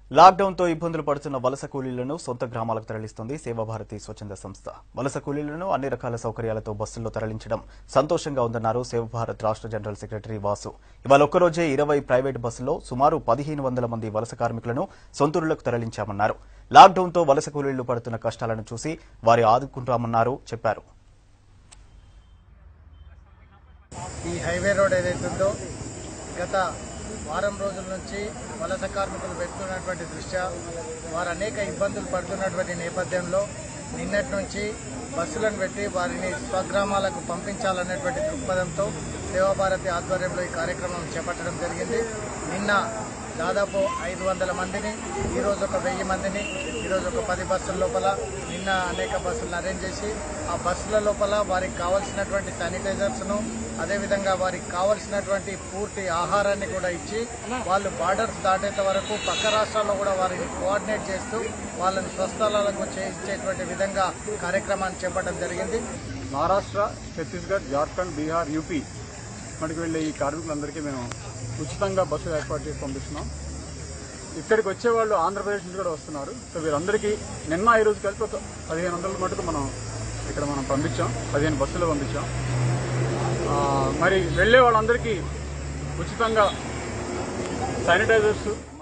లాక్డౌన్తో ఇబ్బందులు పడుతున్న వలస కూలీలను సొంత గ్రామాలకు తరలిస్తుంది సేవాభారతి స్వచ్ఛంద సంస్థ వలస కూలీలను అన్ని రకాల సౌకర్యాలతో బస్సుల్లో తరలించడం సంతోషంగా ఉందన్నారు సేవాభారత్ రాష్ట్ర జనరల్ సెక్రటరీ వాసు ఇవాళ ఒక్కరోజే ఇరవై ప్రైవేట్ బస్సుల్లో సుమారు పదిహేను వందల మంది వలస కార్మికులను సొంతూరులకు తరలించామన్నారు లాక్డౌన్తో వలస కూలీలు పడుతున్న కష్టాలను చూసి వారి ఆదుకుంటామన్నారు చెప్పారు ఈ హైవే రోడ్ ఏదైతుందో గత వారం రోజుల నుంచి వలస కార్మికులు పెడుతున్నటువంటి దృష్ట్యా వారు అనేక ఇబ్బందులు పడుతున్నటువంటి నేపథ్యంలో నిన్నటి నుంచి బస్సులను పెట్టి వారిని స్వగ్రామాలకు పంపించాలనేటువంటి దృక్పథంతో సేవాభారతి ఆధ్వర్యంలో ఈ కార్యక్రమం చేపట్టడం జరిగింది నిన్న దాదాపు ఐదు వందల మందిని ఈరోజు ఒక వెయ్యి మందిని ఈరోజు ఒక పది బస్సుల లోపల నిన్న అనేక బస్సులను అరేంజ్ చేసి ఆ బస్సుల లోపల వారికి కావాల్సినటువంటి శానిటైజర్స్ను అదేవిధంగా వారికి కావలసినటువంటి పూర్తి ఆహారాన్ని కూడా ఇచ్చి వాళ్ళు బార్డర్స్ దాటేంత వరకు పక్క రాష్ట్రాల్లో కూడా వారిని కోఆర్డినేట్ చేస్తూ వాళ్ళని స్వస్థలాలకు చేయించేటువంటి విధంగా కార్యక్రమాన్ని చేపట్టడం జరిగింది మహారాష్ట్ర ఛత్తీస్గఢ్ జార్ఖండ్ బీహార్ యూపీ మనకి వెళ్ళే ఈ కార్మికులందరికీ మేము ఉచితంగా బస్సులు ఏర్పాటు చేసి పంపిస్తున్నాం ఇక్కడికి వచ్చే వాళ్ళు ఆంధ్రప్రదేశ్ నుంచి కూడా వస్తున్నారు సో వీరందరికీ నిన్న ఈ రోజు కలిపి ఒక పదిహేను వందల మటుకు మనం ఇక్కడ మనం పంపించాం పదిహేను బస్సులు పంపించాం ఆ, మరి వెళ్ళే వాళ్ళందరికీ ఉచితంగా శానిటైజర్స్